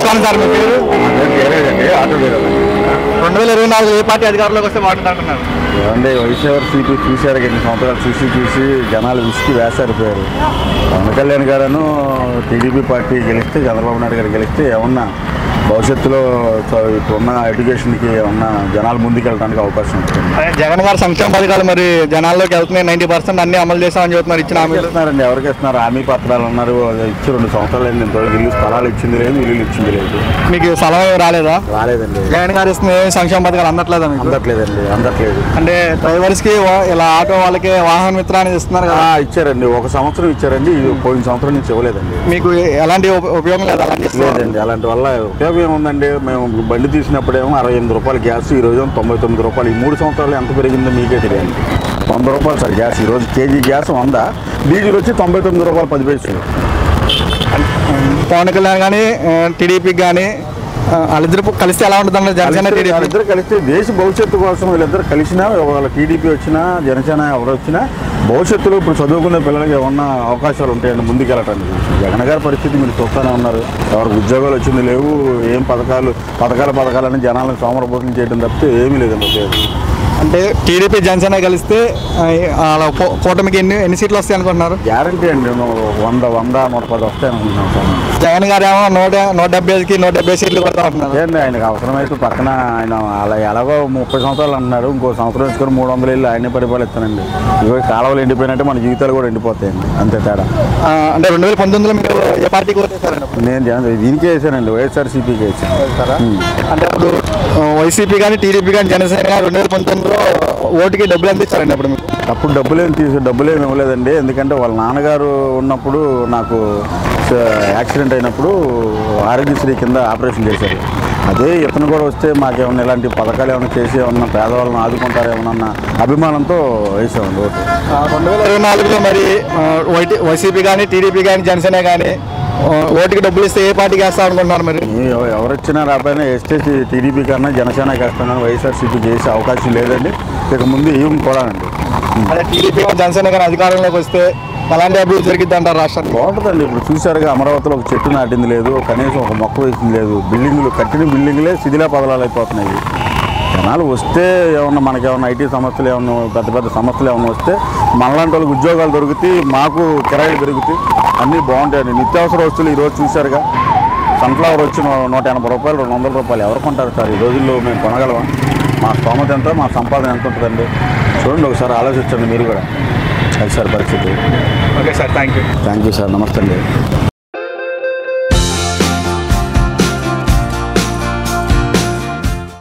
నమస్కారం సార్ మీ పేరు లేదండి ఆటో డ్రైవర్ రెండు వేల ఇరవై నాలుగు ఏ పార్టీ అధికారంలోకి వస్తే మాట్లాడుతున్నారు ఏమంటే వైఎస్ఆర్ సీపీ చూశారు ఎన్ని సంవత్సరాలు చూసి చూసి జనాలు విసికి వేసారిపోయారు పవన్ కళ్యాణ్ గారును టీడీపీ పార్టీ గెలిస్తే చంద్రబాబు నాయుడు గారు గెలిస్తే ఏమన్నా భవిష్యత్తులో చ- ఇప్పుడున్న ఎడ్యుకేషన్కి ఏమన్నా జనాలు ముందుకెళ్ళడానికి అవకాశం ఉంటుంది అదే జగన్ గారు సంక్షేమ పథకాలు మరి జనాల్లోకి వెళ్తున్నాయి నైన్టీ పర్సెంట్ అన్ని అమలు చేస్తామని చెబుతున్నారు ఇచ్చిన హామీలు ఇస్తున్నారండి ఎవరికి ఇస్తున్నారు హామీ పత్రాలు అన్నారు అది ఇచ్చి రెండు సంవత్సరాలు అయింది ఇంతవరకు ఇల్లు స్థలాలు ఇచ్చింది లేదు ఇల్లు ఇచ్చింది లేదు మీకు స్థలం ఏమీ రాలేదా రాలేదండి జగన్ గారు ఇస్తున్న ఏ సంక్షేమ పథకాలు అందట్లేదా మీకు అందట్లేదండి అందట్లేదు అంటే డ్రైవర్స్ కి వా- ఇలా ఆటో వాళ్ళకి వాహన మిత్ర అనేది ఇస్తున్నారు ఆ, కదా ఇచ్చారండి ఒక సంవత్సరం ఇచ్చారండి ఇది పోయిన సంవత్సరం నుంచి ఇవ్వలేదండి మీకు ఎలాంటి ఉప- ఉపయోగం లేదు అలాంటి ఇస్తున్నారు. లేదండి అలాంటి వల్ల ఉపయోగం ఏముందండి మేము బండి తీసినప్పుడేమో అరవై ఎనిమిది రూపాయలు గ్యాస్ ఈ రోజు తొంభై తొమ్మిది రూపాయలు ఈ మూడు సంవత్సరాలు ఎంత పెరిగిందో మీకే తెలియాలి వంద రూపాయలు సార్ గ్యాస్ ఈ రోజు కేజీ గ్యాస్ వంద డీజిల్ వచ్చి తొంభై తొమ్మిది రూపాయలు పది పైసలు పవన్ కళ్యాణ్ కానీ టీడీపీకి కానీ వాళ్ళిద్దరు కలిస్తే ఎలా ఉంటుంది అన్న జనసేన టీడీపీ వాళ్ళిద్దరు కలిస్తే దేశ భవిష్యత్తు కోసం వీళ్ళిద్దరు కలిసినా వాళ్ళ టీడీపీ వచ్చినా జనసేన ఎవరు వచ్చినా భవిష్యత్తులో ఇప్పుడు చదువుకునే పిల్లలకి ఏమన్నా అవకాశాలు ఉంటాయండి ముందుకెళ్ళటానికి జగన్ గారి పరిస్థితి మీరు చూస్తూనే ఉన్నారు ఎవరికి ఉద్యోగాలు వచ్చింది లేవు ఏం పథకాలు పథకాలు పథకాలని జనాలను సోమరపోతం చేయడం తప్పితే ఏమీ లేదండి ఉపయోగం అంటే టీడీపీ జనసేన కలిస్తే ఆ, వాళ్ళ కూ- కూటమికి ఎన్ని ఎన్ని సీట్లు వస్తాయి అనుకుంటున్నారు గ్యారంటీ అండి నువ్వు వంద వంద నూట పది వస్తాయని అనుకుంటున్నాం సార్ జగన్ గారు ఏమో నూట నూట డెబ్బై ఐదుకి నూట డెబ్బై సీట్లు కొడతా ఉంటున్నారు అదేండి ఆయనకు అవసరమైతే పక్కన ఆయన అలా ఎలాగో ముప్పై సంవత్సరాలు అంటున్నారు ఇంకో సంవత్సరం వేసుకొని మూడు వందలు వెళ్ళి ఆయనే పరిపాలిస్తానండి ఇగో ఈ కాలువలు ఎండిపోయినట్టే మన జీవితాలు కూడా ఎండిపోతాయండి అంతే తేడా ఆ, అంటే రెండు వేల పంతొమ్మిదిలో మీరు ఏ పార్టీకి ఓటేశారండి అప్పుడు? నేను జన దీనికే వేసానండి వైఎస్ఆర్సీపీకి వేసాను ఉమ్. అంటే అప్పుడు వైసీపీ కానీ టీడీపీ కానీ జనసేన కానీ రెండు వేల పంతొమ్మిదిలో ఓటుకి డబ్బులు ఎంత ఇచ్చారండి అప్పుడు మీకు అప్పుడు డబ్బులేం తీసి డబ్బులేం ఇవ్వలేదండి ఎందుకంటే వాళ్ళ నాన్నగారు ఉన్నప్పుడు నాకు స- యాక్సిడెంట్ అయినప్పుడు ఆరోగ్యశ్రీ కింద ఆపరేషన్ చేశారు అదే ఇతను కూడా వస్తే మాకేమన్నా ఇలాంటి పథకాలు ఏమైనా చేసి ఏమన్నా పేదవాళ్ళని ఆదుకుంటారేమోనన్న అభిమానంతో వేసామండి ఓటు ఆ, రెండు వేల ఇరవై నాలుగులో మరి ఆ, వైటీ వైసీపీ కానీ టీడీపీ కానీ జనసేన కానీ ఆ, ఓటుకి డబ్బులు ఇస్తే ఏ పార్టీకి వేస్తా అనుకుంటున్నారు మరి ఎవ- ఎవరు వచ్చినా రాబోయినా వేస్తే టీడీపీ కన్నా జనసేన వేస్తాం కానీ వైఎస్ఆర్సీపీ చేసే అవకాశం లేదండి ఇక ముందు ఏం కూడానండి అదే టీడీపీ జనసేన కానీ అధికారంలోకి వస్తే ఎలాంటి అభివృద్ధి జరిగిద్ది అంటారు రాష్ట్రానికి బాగుంటుందండి ఇప్పుడు చూశారుగా అమరావతిలో ఒక చెట్టు నాటింది లేదు కనీసం ఒక మొక్క వేసింది లేదు బిల్డింగులు కట్టిన బిల్డింగులే శిథిలా పదలాలు అయిపోతున్నాయి జనాలు వస్తే ఏమన్నా మనకి ఏమన్నా ఐటీ సమస్యలు ఏమన్నా పెద్ద పెద్ద సమస్యలు ఏమన్నా వస్తే మనలాంటి వాళ్ళకి ఉద్యోగాలు దొరుకుతాయి మాకు కిరాయిలు దొరుకుతాయి అన్నీ బాగుంటాయండి నిత్యావసర వస్తువులు ఈరోజు చూశారుగా సన్ఫ్లవర్ వచ్చి నూ- నూట ఎనభై రూపాయలు రెండు వందల రూపాయలు ఎవరు కొంటారు సార్ ఈ రోజుల్లో మేము కొనగలమా మా స్తోమత ఎంత మా సంపాదన ఎంత ఉంటుందండి చూడండి ఒకసారి ఆలోచించండి మీరు కూడా అది సార్ పరిస్థితి okay sir thank you thank you sir నమస్తే అండి